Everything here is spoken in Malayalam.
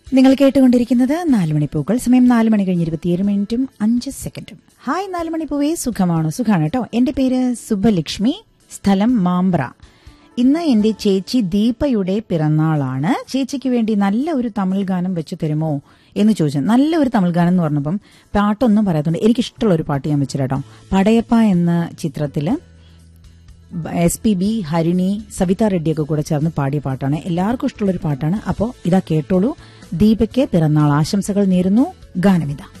നിങ്ങൾ കേട്ടുകൊണ്ടിരിക്കുന്നത് നാലുമണിപ്പൂക്കൾ സമയം നാല് മണി കഴിഞ്ഞ് ഇരുപത്തിയേഴ് മിനിറ്റും അഞ്ച് സെക്കൻഡും ഹായ് നാലുമണിപ്പൂവേ സുഖമാണോ സുഖാണ് കേട്ടോ എന്റെ പേര് സുബലക്ഷ്മി സ്ഥലം മാമ്പ്ര ഇന്ന് എന്റെ ചേച്ചി ദീപയുടെ പിറന്നാളാണ് ചേച്ചിക്ക് വേണ്ടി നല്ല ഒരു തമിഴ് ഗാനം വെച്ചു തരുമോ എന്ന് ചോദിച്ചു നല്ല ഒരു തമിഴ് ഗാനം എന്ന് പറഞ്ഞപ്പം പാട്ടൊന്നും പറയാത്തതുകൊണ്ട് എനിക്ക് ഇഷ്ടമുള്ള ഒരു പാട്ട് ഞാൻ വെച്ചിട്ടോ പടയപ്പ എന്ന ചിത്രത്തില് S P B Harini Savitha റെഡ്ഡിയൊക്കെ കൂടെ ചേർന്ന് പാടിയ പാട്ടാണ് എല്ലാവർക്കും ഇഷ്ടമുള്ള ഒരു പാട്ടാണ് അപ്പോൾ ഇതാ കേട്ടോളൂ ദീപയ്ക്ക് പിറന്നാൾ ആശംസകൾ നേരുന്നു ഗാനമിത